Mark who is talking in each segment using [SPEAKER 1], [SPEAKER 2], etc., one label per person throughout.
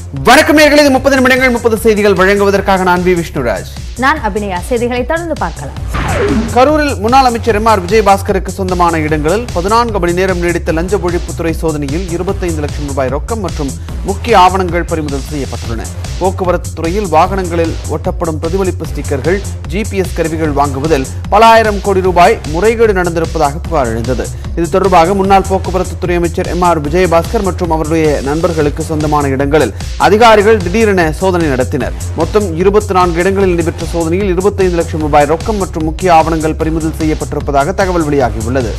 [SPEAKER 1] வணக்கம் நேயர்களே இது முப்பது நிமிடங்கள் முப்பது செய்திகள் வழங்குவதற்காக நான் வி விஷ்ணுராஜ்
[SPEAKER 2] நான் அபிநயா செய்திகளை தொடர்ந்து பார்க்கலாம்
[SPEAKER 1] கரூரில் முன்னாள் அமைச்சர் எம் ஆர் விஜயபாஸ்கருக்கு சொந்தமான இடங்களில் பதினான்கு மணி நேரம் நீடித்த லஞ்ச ஒழிப்புத்துறை சோதனையில் இருபத்தைந்து லட்சம் ரூபாய் ரொக்கம் மற்றும் முக்கிய ஆவணங்கள் பறிமுதல் செய்யப்பட்டுள்ளன போக்குவரத்து துறையில் வாகனங்களில் ஒட்டப்படும் பிரதிபலிப்பு ஸ்டிக்கர்கள் ஜிபிஎஸ் கருவிகள் வாங்குவதில் பல ஆயிரம் கோடி ரூபாய் முறைகேடு நடந்திருப்பதாக புகார் எழுந்தது இது தொடர்பாக முன்னாள் போக்குவரத்து துறை அமைச்சர் எம் ஆர் விஜயபாஸ்கர் மற்றும் அவருடைய நண்பர்களுக்கு சொந்தமான இடங்களில் அதிகாரிகள் திடீரென சோதனை நடத்தினர் மொத்தம் இருபத்தி நான்கு இடங்களில் நடைபெற்ற சோதனையில் இருபத்தைந்து லட்சம் ரூபாய் ரொக்கம் மற்றும் முக்கிய ஆவணங்கள் பறிமுதல் செய்யப்பட்டிருப்பதாக தகவல் வெளியாகியுள்ளது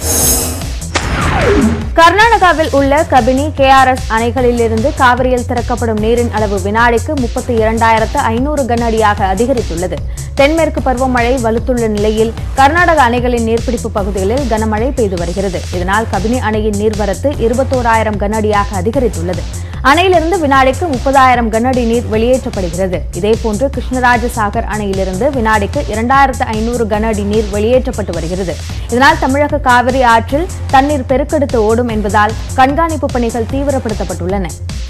[SPEAKER 2] கர்நாடகாவில் உள்ள கபினி கேஆர்எஸ் அணைகளிலிருந்து காவிரியில் திறக்கப்படும் நீரின் அளவு வினாடிக்கு முப்பத்தி இரண்டாயிரத்து ஐநூறு கன அடியாக அதிகரித்துள்ளது தென்மேற்கு பருவமழை வலுத்துள்ள நிலையில் கர்நாடக அணைகளின் நீர்பிடிப்பு பகுதிகளில் கனமழை பெய்து வருகிறது இதனால் கபினி அணையின் நீர்வரத்து இருபத்தோராயிரம் கன அடியாக அதிகரித்துள்ளது அணையிலிருந்து வினாடிக்கு முப்பதாயிரம் கன அடி நீர் வெளியேற்றப்படுகிறது இதேபோன்று கிருஷ்ணராஜ சாகர் அணையிலிருந்து வினாடிக்கு இரண்டாயிரத்து ஐநூறு கன அடி நீர் வெளியேற்றப்பட்டு வருகிறது இதனால் தமிழக காவிரி ஆற்றில் தண்ணீர் பெருக்கெடுத்து ஓடும் என்பதால் கண்காணிப்பு பணிகள் தீவிரப்படுத்தப்பட்டுள்ளன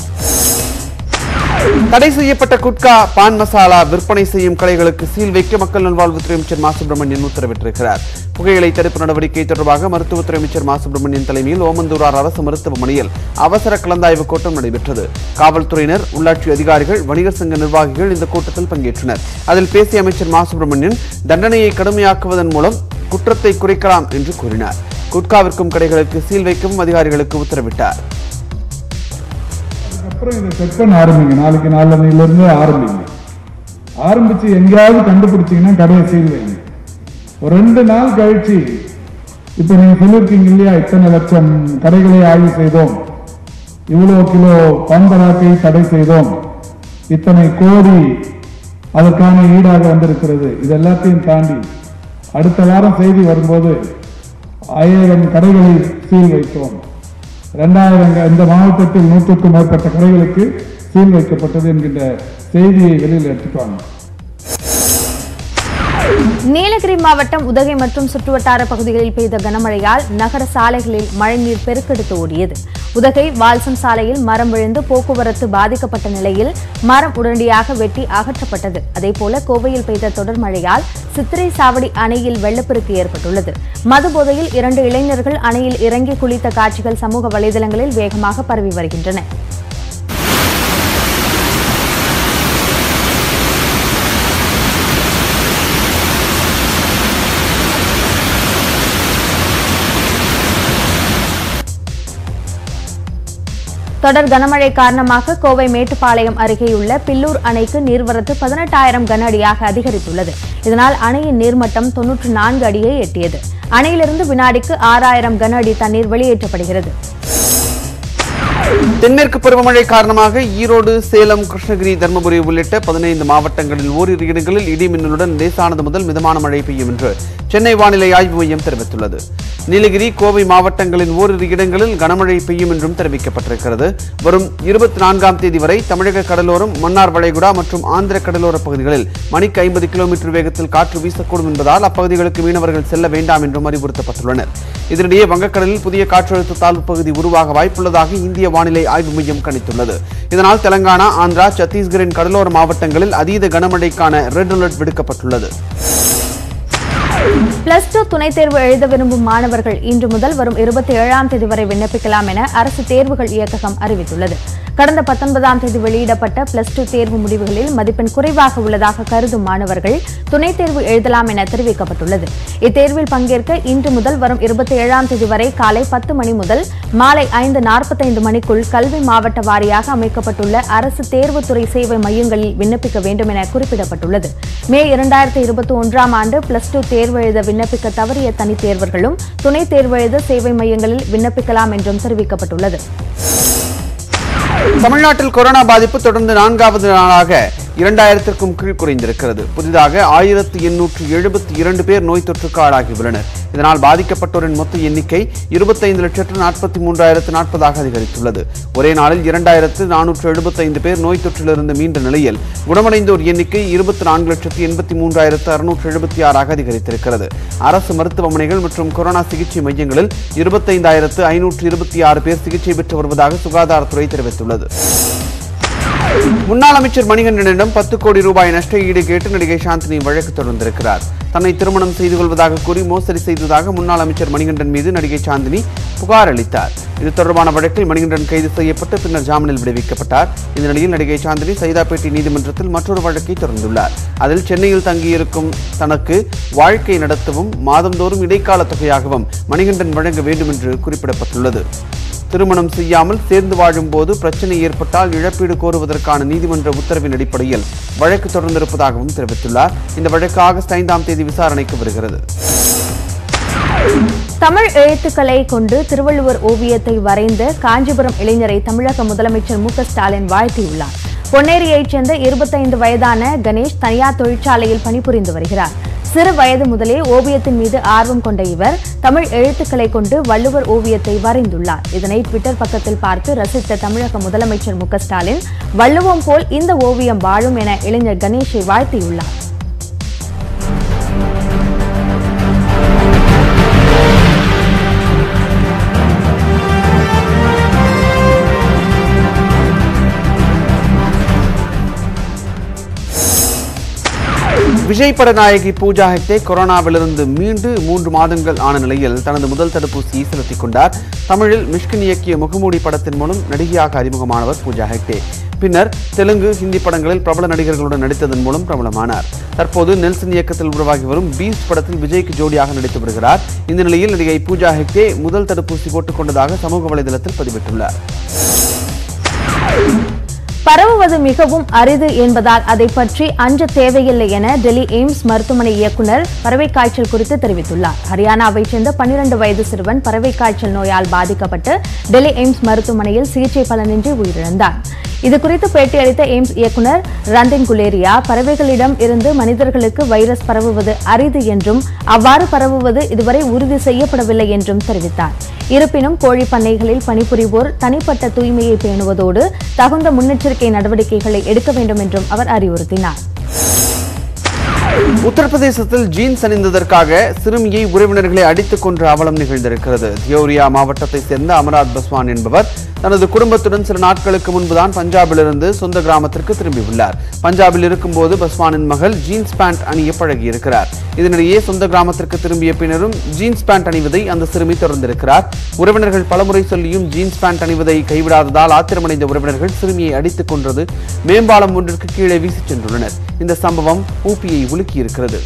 [SPEAKER 1] தடை செய்யப்பட்ட குட்கா பான் மசாலா விற்பனை செய்யும் கடைகளுக்கு சீல் வைக்க மக்கள் நல்வாழ்வுத்துறை அமைச்சர் மா சுப்பிரமணியன் உத்தரவிட்டிருக்கிறார் புகையிலை தடுப்பு நடவடிக்கை தொடர்பாக மருத்துவத்துறை அமைச்சர் மா சுப்பிரமணியன் தலைமையில் ஓமந்தூரார் அரசு மருத்துவமனையில் அவசர கலந்தாய்வு கூட்டம் நடைபெற்றது காவல்துறையினர் உள்ளாட்சி அதிகாரிகள் வணிகர் சங்க நிர்வாகிகள் இந்த கூட்டத்தில் பங்கேற்றனர் அதில் பேசிய அமைச்சர் மா சுப்பிரமணியன் தண்டனையை கடுமையாக்குவதன் மூலம் குற்றத்தை குறைக்கலாம் என்று கூறினார் குட்கா விற்கும் கடைகளுக்கு சீல் வைக்கவும் அதிகாரிகளுக்கு உத்தரவிட்டார்
[SPEAKER 3] அதுக்கப்புறம் இதை செக் பண்ண ஆரம்பிங்க நாளைக்கு நாளன்னையில இருந்து ஆரம்பிங்க ஆரம்பிச்சு எங்கேயாவது கண்டுபிடிச்சீங்கன்னா கடையை சீல் வைங்க ஒரு ரெண்டு நாள் கழிச்சு இப்ப நீங்க சொல்லியிருக்கீங்க இல்லையா இத்தனை லட்சம் கடைகளை ஆய்வு செய்தோம் இவ்வளவு கிலோ பாம்பராக்கை தடை செய்தோம் இத்தனை கோடி அதற்கான ஈடாக வந்திருக்கிறது இது எல்லாத்தையும் தாண்டி அடுத்த வாரம் செய்தி வரும்போது ஆயிரம் கடைகளை சீல் வைத்தோம் இரண்டாயிரம் இந்த மாவட்டத்தில் நூற்றுக்கும் மேற்பட்ட கடைகளுக்கு சீல் வைக்கப்பட்டது என்கின்ற செய்தியை வெளியில் எடுத்துக்குவாங்க
[SPEAKER 2] நீலகிரி மாவட்டம் உதகை மற்றும் சுற்றுவட்டார பகுதிகளில் பெய்த கனமழையால் நகர சாலைகளில் மழைநீர் பெருக்கெடுத்து ஓடியது உதகை வால்சம் சாலையில் மரம் விழுந்து போக்குவரத்து பாதிக்கப்பட்ட நிலையில் மரம் உடனடியாக வெட்டி அகற்றப்பட்டது அதேபோல கோவையில் பெய்த தொடர் மழையால் சித்திரை சாவடி அணையில் வெள்ளப்பெருக்கு ஏற்பட்டுள்ளது மது போதையில் இரண்டு இளைஞர்கள் அணையில் இறங்கி குளித்த காட்சிகள் சமூக வலைதளங்களில் வேகமாக பரவி வருகின்றன தொடர் கனமழை காரணமாக கோவை மேட்டுப்பாளையம் அருகேயுள்ள பில்லூர் அணைக்கு நீர்வரத்து பதினெட்டாயிரம் கன அடியாக அதிகரித்துள்ளது இதனால் அணையின் நீர்மட்டம் தொன்னூற்று நான்கு அடியை எட்டியது அணையிலிருந்து வினாடிக்கு ஆறாயிரம் கன அடி தண்ணீர் வெளியேற்றப்படுகிறது
[SPEAKER 1] தென்மேற்கு பருவமழை காரணமாக ஈரோடு சேலம் கிருஷ்ணகிரி தருமபுரி உள்ளிட்ட பதினைந்து மாவட்டங்களில் ஓரிரு இடங்களில் இடி மின்னலுடன் லேசானது முதல் மிதமான மழை பெய்யும் என்று சென்னை வானிலை ஆய்வு மையம் தெரிவித்துள்ளது நீலகிரி கோவை மாவட்டங்களின் ஓரிரு இடங்களில் கனமழை பெய்யும் என்றும் தெரிவிக்கப்பட்டிருக்கிறது வரும் இருபத்தி நான்காம் தேதி வரை தமிழக கடலோரம் மன்னார் வளைகுடா மற்றும் ஆந்திர கடலோர பகுதிகளில் மணிக்கு ஐம்பது கிலோமீட்டர் வேகத்தில் காற்று வீசக்கூடும் என்பதால் அப்பகுதிகளுக்கு மீனவர்கள் செல்ல வேண்டாம் என்றும் அறிவுறுத்தப்பட்டுள்ளனர் இதனிடையே வங்கக்கடலில் புதிய காற்றழுத்த தாழ்வு பகுதி உருவாக வாய்ப்புள்ளதாக இந்திய வானிலை ஆய்வு மையம் கணித்துள்ளது இதனால் தெலங்கானா ஆந்திரா சத்தீஸ்கரின் கடலோர மாவட்டங்களில் அதீத கனமழைக்கான ரெட் அலர்ட் விடுக்கப்பட்டுள்ளது
[SPEAKER 2] பிளஸ் டூ துணைத் தேர்வு எழுத விரும்பும் மாணவர்கள் இன்று முதல் வரும் இருபத்தி ஏழாம் தேதி வரை விண்ணப்பிக்கலாம் என அரசு தேர்வுகள் இயக்ககம் அறிவித்துள்ளது கடந்த பத்தொன்பதாம் தேதி வெளியிடப்பட்ட பிளஸ் டூ தேர்வு முடிவுகளில் மதிப்பெண் குறைவாக உள்ளதாக கருதும் மாணவர்கள் துணைத் தேர்வு எழுதலாம் என தெரிவிக்கப்பட்டுள்ளது இத்தேர்வில் பங்கேற்க இன்று முதல் வரும் இருபத்தி ஏழாம் தேதி வரை காலை பத்து மணி முதல் மாலை ஐந்து நாற்பத்தைந்து மணிக்குள் கல்வி மாவட்ட வாரியாக அமைக்கப்பட்டுள்ள அரசு தேர்வுத்துறை சேவை மையங்களில் விண்ணப்பிக்க வேண்டும் என குறிப்பிடப்பட்டுள்ளது மே இரண்டாயிரத்தி இருபத்தி ஒன்றாம் ஆண்டு பிளஸ் டூ தேர்வு எழுத விண்ணப்பிக்க தவறிய தனித் தேர்வர்களும் துணைத் தேர்வு எழுத சேவை மையங்களில் விண்ணப்பிக்கலாம் என்றும் தெரிவிக்கப்பட்டுள்ளது
[SPEAKER 1] தமிழ்நாட்டில் கொரோனா பாதிப்பு தொடர்ந்து நான்காவது நாளாக இரண்டாயிரத்திற்கும் கீழ் குறைந்திருக்கிறது புதிதாக ஆயிரத்து எண்ணூற்று எழுபத்தி இரண்டு பேர் நோய் தொற்றுக்கு ஆளாகியுள்ளனர் இதனால் பாதிக்கப்பட்டோரின் மொத்த எண்ணிக்கை இருபத்தைந்து லட்சத்து நாற்பத்தி மூன்றாயிரத்து நாற்பதாக அதிகரித்துள்ளது ஒரே நாளில் இரண்டாயிரத்து நானூற்று எழுபத்தைந்து பேர் நோய் தொற்றிலிருந்து மீண்ட நிலையில் குணமடைந்தோர் எண்ணிக்கை இருபத்தி நான்கு லட்சத்து எண்பத்தி மூன்றாயிரத்து அறுநூற்று எழுபத்தி ஆறாக அதிகரித்திருக்கிறது அரசு மருத்துவமனைகள் மற்றும் கொரோனா சிகிச்சை மையங்களில் இருபத்தைந்தாயிரத்து ஐநூற்று இருபத்தி ஆறு பேர் சிகிச்சை பெற்று வருவதாக சுகாதாரத்துறை தெரிவித்துள்ளது முன்னாள் அமைச்சர் மணிகண்டனிடம் பத்து கோடி ரூபாய் நஷ்ட ஈடு கேட்டு நடிகை சாந்தினி வழக்கு தொடர்ந்திருக்கிறார் தன்னை திருமணம் செய்து கொள்வதாக கூறி மோசடி செய்ததாக முன்னாள் அமைச்சர் மணிகண்டன் மீது நடிகை சாந்தினி புகார் அளித்தார் இது தொடர்பான வழக்கில் மணிகண்டன் கைது செய்யப்பட்டு பின்னர் ஜாமீனில் விடுவிக்கப்பட்டார் இந்த நிலையில் நடிகை சாந்தினி சைதாப்பேட்டை நீதிமன்றத்தில் மற்றொரு வழக்கை தொடர்ந்துள்ளார் அதில் சென்னையில் தங்கியிருக்கும் தனக்கு வாழ்க்கை நடத்தவும் மாதந்தோறும் இடைக்கால தொகையாகவும் மணிகண்டன் வழங்க வேண்டும் என்று குறிப்பிடப்பட்டுள்ளது திருமணம் செய்யாமல் சேர்ந்து வாழும் போது பிரச்சனை ஏற்பட்டால் இழப்பீடு கோருவதற்கான நீதிமன்ற உத்தரவின் அடிப்படையில் வழக்கு தொடர்ந்திருப்பதாகவும் தெரிவித்துள்ளார் இந்த வழக்கு ஆகஸ்ட் ஐந்தாம் தேதி விசாரணைக்கு வருகிறது
[SPEAKER 2] தமிழ் எழுத்துக்களை கொண்டு திருவள்ளுவர் ஓவியத்தை வரைந்த காஞ்சிபுரம் இளைஞரை தமிழக முதலமைச்சர் மு க ஸ்டாலின் வாழ்த்தியுள்ளார் பொன்னேரியைச் சேர்ந்த இருபத்தைந்து வயதான கணேஷ் தனியார் தொழிற்சாலையில் பணிபுரிந்து வருகிறார் சிறு வயது முதலே ஓவியத்தின் மீது ஆர்வம் கொண்ட இவர் தமிழ் எழுத்துக்களை கொண்டு வள்ளுவர் ஓவியத்தை வரைந்துள்ளார் இதனை ட்விட்டர் பக்கத்தில் பார்த்து ரசித்த தமிழக முதலமைச்சர் மு க ஸ்டாலின் வள்ளுவம் போல் இந்த ஓவியம் வாழும் என இளைஞர் கணேஷை வாழ்த்தியுள்ளார்
[SPEAKER 1] விஜய் பட நாயகி பூஜா ஹெக்டே கொரோனாவிலிருந்து மீண்டு மூன்று மாதங்கள் ஆன நிலையில் தனது முதல் தடுப்பூசியை செலுத்திக் கொண்டார் தமிழில் மிஷ்கின் இயக்கிய முகமூடி படத்தின் மூலம் நடிகையாக அறிமுகமானவர் பூஜா ஹெக்டே பின்னர் தெலுங்கு ஹிந்தி படங்களில் பிரபல நடிகர்களுடன் நடித்ததன் மூலம் பிரபலமானார் தற்போது நெல்சன் இயக்கத்தில் உருவாகி வரும் பீஸ்ட் படத்தில் விஜய்க்கு ஜோடியாக நடித்து வருகிறார் இந்த நிலையில் நடிகை பூஜா ஹெக்டே முதல் தடுப்பூசி போட்டுக் கொண்டதாக சமூக வலைதளத்தில் பதிவிட்டுள்ளார்
[SPEAKER 2] பரவுவது மிகவும் அரிது என்பதால் அதை பற்றி அஞ்ச தேவையில்லை என டெல்லி எய்ம்ஸ் மருத்துவமனை இயக்குநர் பறவை காய்ச்சல் குறித்து தெரிவித்துள்ளார் ஹரியானாவைச் சேர்ந்த பன்னிரண்டு வயது சிறுவன் பறவை காய்ச்சல் நோயால் பாதிக்கப்பட்டு டெல்லி எய்ம்ஸ் மருத்துவமனையில் சிகிச்சை பலனின்றி உயிரிழந்தார் இதுகுறித்து பேட்டியளித்த எய்ம்ஸ் இயக்குநர் ரந்தின் குலேரியா பறவைகளிடம் இருந்து மனிதர்களுக்கு வைரஸ் பரவுவது அரிது என்றும் அவ்வாறு பரவுவது இதுவரை உறுதி செய்யப்படவில்லை என்றும் தெரிவித்தார் இருப்பினும் கோழி பண்ணைகளில் பணிபுரிவோர் தனிப்பட்ட தூய்மையை பேணுவதோடு தகுந்த முன்னெச்சரிக்கை நடவடிக்கைகளை எடுக்க வேண்டும் என்றும் அவர் அறிவுறுத்தினார்
[SPEAKER 1] உத்தரப்பிரதேசத்தில் ஜீன்ஸ் அணிந்ததற்காக சிறுமியை உறவினர்களை அடித்துக் கொன்ற அவலம் நிகழ்ந்திருக்கிறது தியோரியா மாவட்டத்தைச் சேர்ந்த அமராத் பஸ்வான் என்பவர் தனது குடும்பத்துடன் சில நாட்களுக்கு முன்புதான் பஞ்சாபிலிருந்து சொந்த கிராமத்திற்கு திரும்பியுள்ளார் பஞ்சாபில் இருக்கும்போது பஸ்வானின் மகள் ஜீன்ஸ் பேண்ட் அணிய பழகியிருக்கிறார் இதனிடையே சொந்த கிராமத்திற்கு திரும்பிய பின்னரும் ஜீன்ஸ் பேண்ட் அணிவதை அந்த சிறுமி தொடர்ந்திருக்கிறார் உறவினர்கள் பலமுறை சொல்லியும் ஜீன்ஸ் பேண்ட் அணிவதை கைவிடாததால் ஆத்திரமடைந்த உறவினர்கள் சிறுமியை அடித்துக் கொன்றது மேம்பாலம் ஒன்றிற்கு கீழே வீசிச் சென்றுள்ளனர் இந்த சம்பவம் ஊப்பியை உலுக்கியிருக்கிறது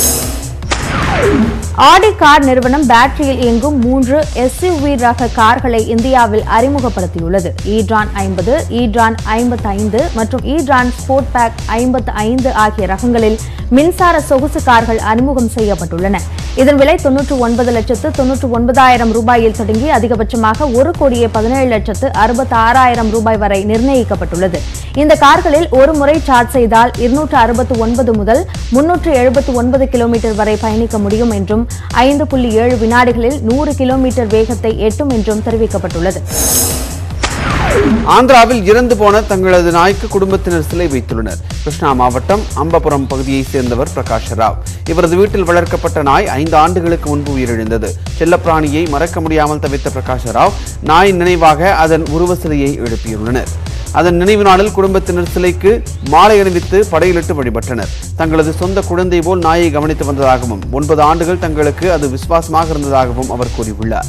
[SPEAKER 2] ஆடி கார் நிறுவனம் பேட்டரியில் இயங்கும் மூன்று எஸ்யூவி ரக கார்களை இந்தியாவில் அறிமுகப்படுத்தியுள்ளது ஈட்ரான் ஐம்பது ஈட்ரான் ஐம்பத்தி ஐந்து மற்றும் ஈட்ரான் ஸ்போர்ட் பேக் ஐம்பத்து ஐந்து ஆகிய ரகங்களில் மின்சார சொகுசு கார்கள் அறிமுகம் செய்யப்பட்டுள்ளன இதன் விலை தொன்னூற்று ஒன்பது லட்சத்து தொன்னூற்று ஒன்பதாயிரம் ரூபாயில் தொடங்கி அதிகபட்சமாக ஒரு கோடியே பதினேழு லட்சத்து அறுபத்தி ஆறாயிரம் ரூபாய் வரை நிர்ணயிக்கப்பட்டுள்ளது இந்த கார்களில் ஒரு முறை சார்ஜ் செய்தால் இருநூற்று அறுபத்து ஒன்பது முதல் முன்னூற்று எழுபத்து ஒன்பது கிலோமீட்டர் வரை பயணிக்க முடியும் என்றும் ஐந்து புள்ளி ஏழு வினாடிகளில் நூறு கிலோமீட்டர் வேகத்தை எட்டும் என்றும் தெரிவிக்கப்பட்டுள்ளது
[SPEAKER 1] ஆந்திராவில் இறந்து போன தங்களது நாய்க்கு குடும்பத்தினர் சிலை வைத்துள்ளனர் கிருஷ்ணா மாவட்டம் அம்பபுரம் பகுதியைச் சேர்ந்தவர் பிரகாஷ் ராவ் இவரது வீட்டில் வளர்க்கப்பட்ட நாய் ஐந்து ஆண்டுகளுக்கு முன்பு உயிரிழந்தது செல்லப்பிராணியை மறக்க முடியாமல் தவித்த பிரகாஷ் ராவ் நாய் நினைவாக அதன் உருவ சிலையை எழுப்பியுள்ளனர் அதன் நினைவு நாளில் குடும்பத்தினர் சிலைக்கு மாலை அணிவித்து படையிலிட்டு வழிபட்டனர் தங்களது சொந்த குழந்தை போல் நாயை கவனித்து வந்ததாகவும் ஒன்பது ஆண்டுகள் தங்களுக்கு அது விசுவாசமாக இருந்ததாகவும் அவர் கூறியுள்ளார்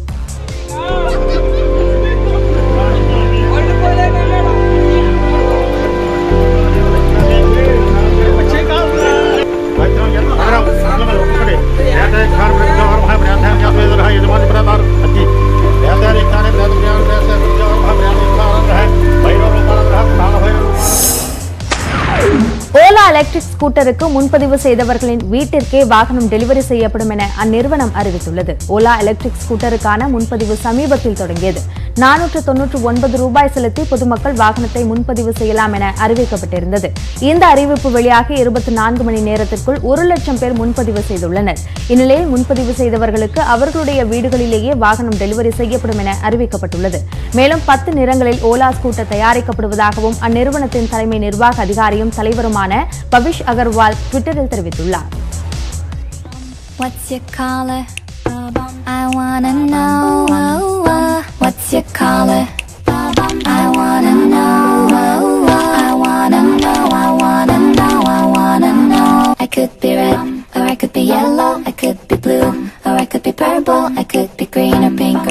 [SPEAKER 2] ஓலா எலக்ட்ரிக் ஸ்கூட்டருக்கு முன்பதிவு செய்தவர்களின் வீட்டிற்கே வாகனம் டெலிவரி செய்யப்படும் என அந்நிறுவனம் அறிவித்துள்ளது ஓலா எலக்ட்ரிக் ஸ்கூட்டருக்கான முன்பதிவு சமீபத்தில் தொடங்கியது நானூற்று தொன்னூற்று ஒன்பது ரூபாய் செலுத்தி பொதுமக்கள் வாகனத்தை முன்பதிவு செய்யலாம் என அறிவிக்கப்பட்டிருந்தது இந்த அறிவிப்பு வெளியாகி இருபத்தி நான்கு மணி நேரத்திற்குள் ஒரு லட்சம் பேர் முன்பதிவு செய்துள்ளனர் இந்நிலையில் முன்பதிவு செய்தவர்களுக்கு அவர்களுடைய வீடுகளிலேயே வாகனம் டெலிவரி செய்யப்படும் என அறிவிக்கப்பட்டுள்ளது மேலும் பத்து நிறங்களில் ஓலா ஸ்கூட்டர் தயாரிக்கப்படுவதாகவும் அந்நிறுவனத்தின் தலைமை நிர்வாக அதிகாரியும் தலைவருமான பவிஷ் அகர்வால் ட்விட்டரில் தெரிவித்துள்ளார்
[SPEAKER 4] What's your color? I wanna know. What's your color? I wanna know.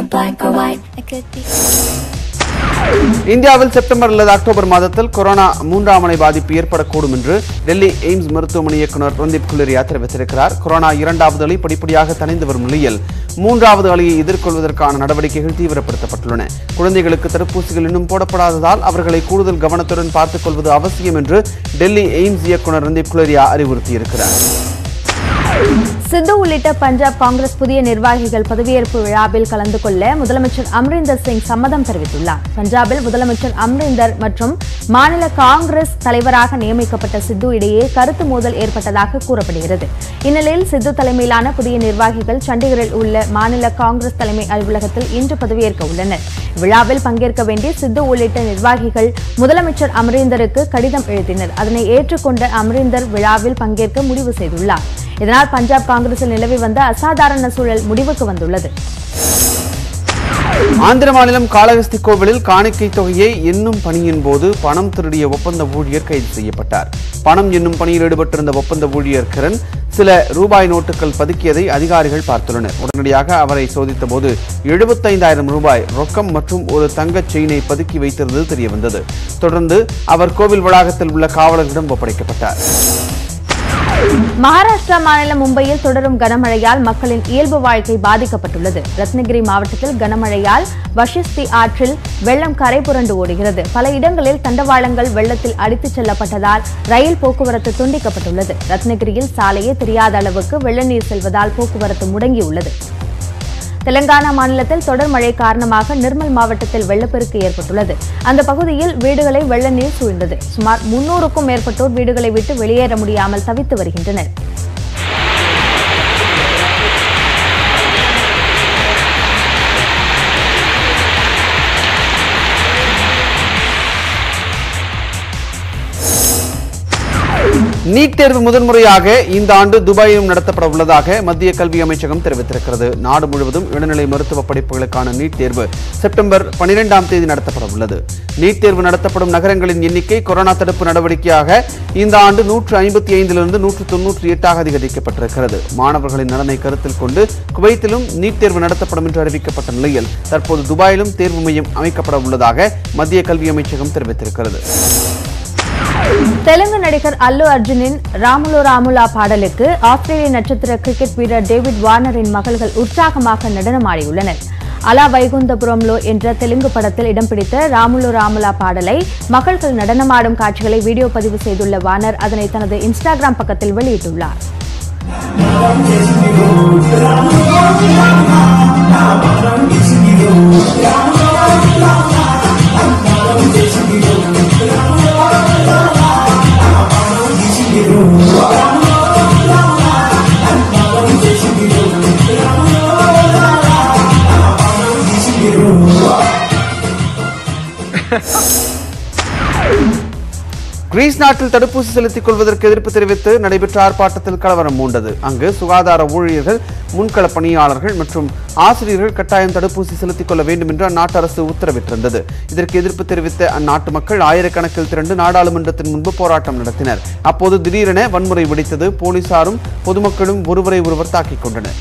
[SPEAKER 4] black or white. It could be.
[SPEAKER 1] இந்தியாவில் செப்டம்பர் அல்லது அக்டோபர் மாதத்தில் கொரோனா மூன்றாம் அலை பாதிப்பு ஏற்படக்கூடும் என்று டெல்லி எய்ம்ஸ் மருத்துவமனை இயக்குநர் ரந்தீப் குலேரியா தெரிவித்திருக்கிறார் கொரோனா இரண்டாவது அலை படிப்படியாக தணிந்து வரும் நிலையில் மூன்றாவது அலையை எதிர்கொள்வதற்கான நடவடிக்கைகள் தீவிரப்படுத்தப்பட்டுள்ளன குழந்தைகளுக்கு தடுப்பூசிகள் இன்னும் போடப்படாததால் அவர்களை கூடுதல் கவனத்துடன் பார்த்துக் கொள்வது அவசியம் என்று டெல்லி எய்ம்ஸ் இயக்குநர் ரந்தீப் குலேரியா அறிவுறுத்தியிருக்கிறார்
[SPEAKER 2] சித்து உள்ளிட்ட பஞ்சாப் காங்கிரஸ் புதிய நிர்வாகிகள் பதவியேற்பு விழாவில் கலந்து கொள்ள முதலமைச்சர் அம்ரிந்தர் சிங் சம்மதம் தெரிவித்துள்ளார் பஞ்சாபில் முதலமைச்சர் அம்ரிந்தர் மற்றும் மாநில காங்கிரஸ் தலைவராக நியமிக்கப்பட்ட சித்து இடையே கருத்து மோதல் ஏற்பட்டதாக கூறப்படுகிறது இந்நிலையில் சித்து தலைமையிலான புதிய நிர்வாகிகள் சண்டிகரில் உள்ள மாநில காங்கிரஸ் தலைமை அலுவலகத்தில் இன்று பதவியேற்க உள்ளனர் விழாவில் பங்கேற்க வேண்டிய சித்து உள்ளிட்ட நிர்வாகிகள் முதலமைச்சர் அமரீந்தருக்கு கடிதம் எழுதினர் அதனை ஏற்றுக்கொண்ட அமரீந்தர் விழாவில் பங்கேற்க முடிவு செய்துள்ளார் இதனால் பஞ்சாப் காங்கிரஸில் நிலவி வந்த அசாதாரண சூழல் முடிவுக்கு வந்துள்ளது
[SPEAKER 1] ஆந்திர மாநிலம் காளஹஸ்தி கோவிலில் காணிக்கை தொகையை எண்ணும் பணியின் போது பணம் திருடிய ஒப்பந்த ஊழியர் கைது செய்யப்பட்டார் பணம் என்னும் பணியில் ஈடுபட்டிருந்த ஒப்பந்த ஊழியர் கிரண் சில ரூபாய் நோட்டுகள் பதுக்கியதை அதிகாரிகள் பார்த்துள்ளனர் உடனடியாக அவரை சோதித்தபோது எழுபத்தைந்தாயிரம் ரூபாய் ரொக்கம் மற்றும் ஒரு தங்கச் செயினை பதுக்கி வைத்திருந்தது தெரியவந்தது தொடர்ந்து அவர் கோவில் வளாகத்தில் உள்ள காவலர்களிடம் ஒப்படைக்கப்பட்டார்
[SPEAKER 2] மகாராஷ்டிரா மாநிலம் மும்பையில் தொடரும் கனமழையால் மக்களின் இயல்பு வாழ்க்கை பாதிக்கப்பட்டுள்ளது ரத்னகிரி மாவட்டத்தில் கனமழையால் வஷிஸ்தி ஆற்றில் வெள்ளம் கரை புரண்டு ஓடுகிறது பல இடங்களில் தண்டவாளங்கள் வெள்ளத்தில் அடித்துச் செல்லப்பட்டதால் ரயில் போக்குவரத்து துண்டிக்கப்பட்டுள்ளது ரத்னகிரியில் சாலையே தெரியாத அளவுக்கு வெள்ள நீர் செல்வதால் போக்குவரத்து முடங்கியுள்ளது தெலங்கானா மாநிலத்தில் தொடர் மழை காரணமாக நிர்மல் மாவட்டத்தில் வெள்ளப்பெருக்கு ஏற்பட்டுள்ளது அந்த பகுதியில் வீடுகளை வெள்ள நீர் சூழ்ந்தது சுமார் முன்னூறுக்கும் மேற்பட்டோர் வீடுகளை விட்டு வெளியேற முடியாமல் தவித்து வருகின்றனர்
[SPEAKER 1] நீட் தேர்வு முதன்முறையாக இந்த ஆண்டு துபாயிலும் நடத்தப்பட உள்ளதாக மத்திய கல்வி அமைச்சகம் தெரிவித்திருக்கிறது நாடு முழுவதும் இளநிலை மருத்துவ படிப்புகளுக்கான நீட் தேர்வு செப்டம்பர் பனிரெண்டாம் தேதி நடத்தப்பட உள்ளது நீட் தேர்வு நடத்தப்படும் நகரங்களின் எண்ணிக்கை கொரோனா தடுப்பு நடவடிக்கையாக இந்த ஆண்டு நூற்று ஐம்பத்தி ஐந்திலிருந்து நூற்று தொன்னூற்றி எட்டாக அதிகரிக்கப்பட்டிருக்கிறது மாணவர்களின் நலனை கருத்தில் கொண்டு குவைத்திலும் நீட் தேர்வு நடத்தப்படும் என்று அறிவிக்கப்பட்ட நிலையில் தற்போது துபாயிலும் தேர்வு மையம் அமைக்கப்பட உள்ளதாக மத்திய கல்வி அமைச்சகம் தெரிவித்திருக்கிறது
[SPEAKER 2] தெலுங்கு நடிகர் அல்லு அர்ஜுனின் ராமுலு ராமுலா பாடலுக்கு ஆஸ்திரேலிய நட்சத்திர கிரிக்கெட் வீரர் டேவிட் வார்னரின் மகள்கள் உற்சாகமாக நடனமாடியுள்ளனர் அலா வைகுந்தபுரம்லோ என்ற தெலுங்கு படத்தில் இடம் பிடித்த ராமுலு ராமுலா பாடலை மகள்கள் நடனமாடும் காட்சிகளை வீடியோ பதிவு செய்துள்ள வார்னர் அதனை தனது இன்ஸ்டாகிராம் பக்கத்தில் வெளியிட்டுள்ளார்
[SPEAKER 1] கிரீஸ் நாட்டில் தடுப்பூசி செலுத்திக் கொள்வதற்கு எதிர்ப்பு தெரிவித்து நடைபெற்ற ஆர்ப்பாட்டத்தில் கலவரம் மூண்டது அங்கு சுகாதார ஊழியர்கள் முன்கள பணியாளர்கள் மற்றும் ஆசிரியர்கள் கட்டாயம் தடுப்பூசி செலுத்திக் கொள்ள வேண்டும் என்று அந்நாட்டு அரசு உத்தரவிட்டிருந்தது இதற்கு எதிர்ப்பு தெரிவித்த அந்நாட்டு மக்கள் ஆயிரக்கணக்கில் திரண்டு நாடாளுமன்றத்தின் முன்பு போராட்டம் நடத்தினர் அப்போது திடீரென வன்முறை வெடித்தது போலீசாரும் பொதுமக்களும் ஒருவரை ஒருவர் தாக்கிக் கொண்டனர்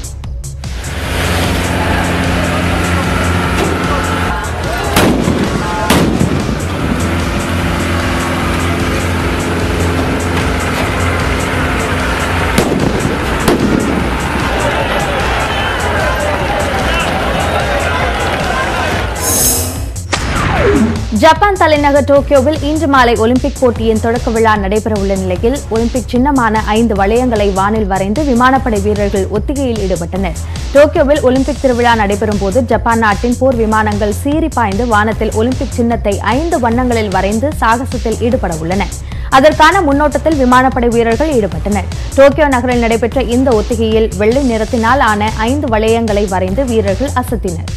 [SPEAKER 2] ஜப்பான் தலைநகர் டோக்கியோவில் இன்று மாலை ஒலிம்பிக் போட்டியின் தொடக்க விழா நடைபெறவுள்ள நிலையில் ஒலிம்பிக் சின்னமான ஐந்து வளையங்களை வானில் வரைந்து விமானப்படை வீரர்கள் ஒத்திகையில் ஈடுபட்டனர் டோக்கியோவில் ஒலிம்பிக் திருவிழா நடைபெறும் போது ஜப்பான் நாட்டின் போர் விமானங்கள் சீறி பாய்ந்து வானத்தில் ஒலிம்பிக் சின்னத்தை ஐந்து வண்ணங்களில் வரைந்து சாகசத்தில் ஈடுபட உள்ளன அதற்கான முன்னோட்டத்தில் விமானப்படை வீரர்கள் ஈடுபட்டனர் டோக்கியோ நகரில் நடைபெற்ற இந்த ஒத்திகையில் வெள்ளை நிறத்தினால் ஆன ஐந்து வளையங்களை வரைந்து வீரர்கள் அசத்தினர்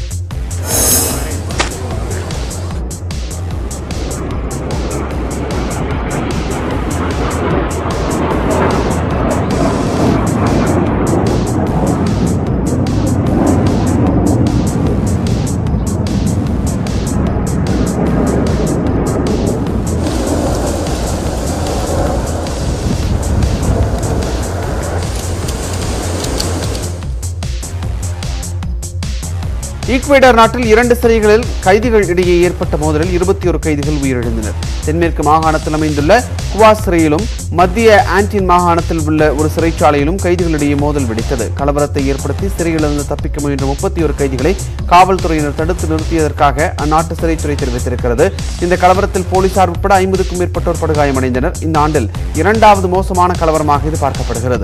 [SPEAKER 1] ஈக்வேடர் நாட்டில் இரண்டு சிறைகளில் கைதிகள் இடையே ஏற்பட்ட மோதலில் இருபத்தி ஒரு கைதிகள் உயிரிழந்தனர் தென்மேற்கு மாகாணத்தில் அமைந்துள்ள குவா சிறையிலும் மத்திய ஆன்டின் மாகாணத்தில் உள்ள ஒரு சிறைச்சாலையிலும் கைதிகளிடையே மோதல் வெடித்தது கலவரத்தை ஏற்படுத்தி சிறையிலிருந்து தப்பிக்க முயன்ற முப்பத்தி ஒரு கைதிகளை காவல்துறையினர் தடுத்து நிறுத்தியதற்காக அந்நாட்டு சிறைத்துறை தெரிவித்திருக்கிறது இந்த கலவரத்தில் போலீசார் உட்பட ஐம்பதுக்கும் மேற்பட்டோர் படுகாயமடைந்தனர் இந்த ஆண்டில் இரண்டாவது மோசமான கலவரமாக இது பார்க்கப்படுகிறது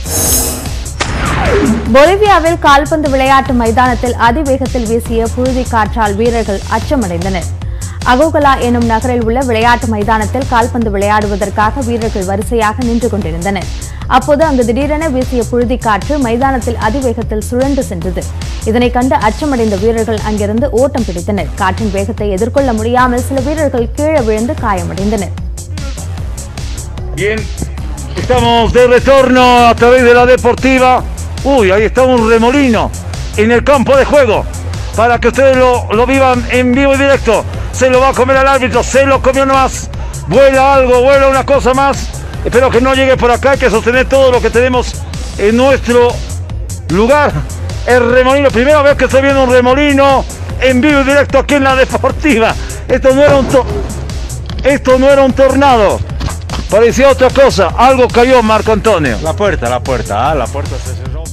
[SPEAKER 2] பொலிவியாவில் கால்பந்து விளையாட்டு மைதானத்தில் அதிவேகத்தில் வீசிய புழுதி காற்றால் வீரர்கள் அச்சமடைந்தனர் அகோகலா எனும் நகரில் உள்ள விளையாட்டு மைதானத்தில் கால்பந்து விளையாடுவதற்காக வீரர்கள் வரிசையாக நின்று கொண்டிருந்தனர் அப்போது அங்கு திடீரென வீசிய புழுதி காற்று மைதானத்தில் அதிவேகத்தில் சுழன்று சென்றது இதனை கண்டு அச்சமடைந்த வீரர்கள் அங்கிருந்து ஓட்டம் பிடித்தனர் காற்றின் வேகத்தை எதிர்கொள்ள முடியாமல் சில வீரர்கள் கீழே விழுந்து காயமடைந்தனர்
[SPEAKER 5] Bien, estamos de retorno a través de la deportiva. Uy, ahí está un remolino en el campo de juego. Para que ustedes lo, lo vivan en vivo y directo. Se lo va a comer al árbitro, se lo comió nomás. Vuela algo, vuela una cosa más. Espero que no llegue por acá, hay que sostener todo lo que tenemos en nuestro lugar. El remolino, primera vez que estoy viendo un remolino en vivo y directo aquí en la deportiva. Esto no era un, to- esto no era un tornado. Parecía otra cosa. Algo cayó, Marco Antonio.
[SPEAKER 6] La puerta, la puerta, ah, la puerta se cerró.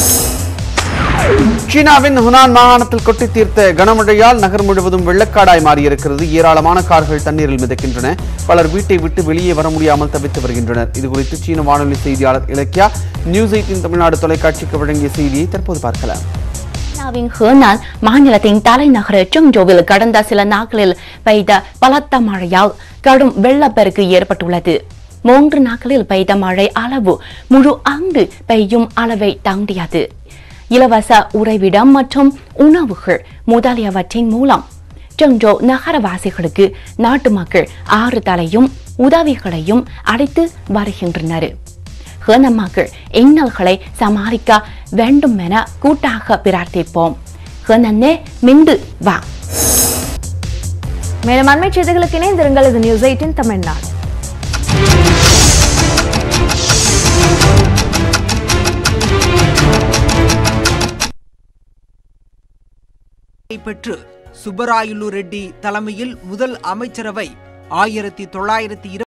[SPEAKER 1] சீனாவின் Hunan மாகாணத்தில் கொட்டி தீர்த்த கனமழையால் நகர் முழுவதும் வெள்ளக்காடாய் மாறியிருக்கிறது ஏராளமான கார்கள் தண்ணீரில் மிதக்கின்றன பலர் வீட்டை விட்டு வெளியே வர முடியாமல் தவித்து வருகின்றனர் இதுகுறித்து சீன வானொலி செய்தியாளர் இலக்கியா நியூஸ் எயிட்டின் தமிழ்நாடு தொலைக்காட்சிக்கு வழங்கிய செய்தியை தற்போது பார்க்கலாம்
[SPEAKER 7] சீனாவின் ஹேனான் மாநிலத்தின் தலைநகர் செங்ஜோவில் கடந்த சில நாட்களில் பெய்த பலத்த மழையால் கடும் வெள்ளப்பெருக்கு ஏற்பட்டுள்ளது மூன்று நாட்களில் பெய்த மழை அளவு முழு ஆண்டு பெய்யும் அளவை தாண்டியது இலவச உறைவிடம் மற்றும் உணவுகள் முதலியவற்றின் மூலம் செங்ஜோ நகரவாசிகளுக்கு நாட்டு மக்கள் ஆறுதலையும் உதவிகளையும் அளித்து வருகின்றனர் ஹேன மக்கள் இன்னல்களை சமாளிக்க வேண்டும் என கூட்டாக பிரார்த்திப்போம் ஹேனன்னே மிண்டு வா
[SPEAKER 2] மேலும் அண்மை செய்திகளுக்கு இணைந்திருங்கள் இது நியூஸ் எயிட்டின் தமிழ்நாடு
[SPEAKER 8] பெற்று சுப்பராயுலு ரெட்டி தலைமையில் முதல் அமைச்சரவை ஆயிரத்தி தொள்ளாயிரத்தி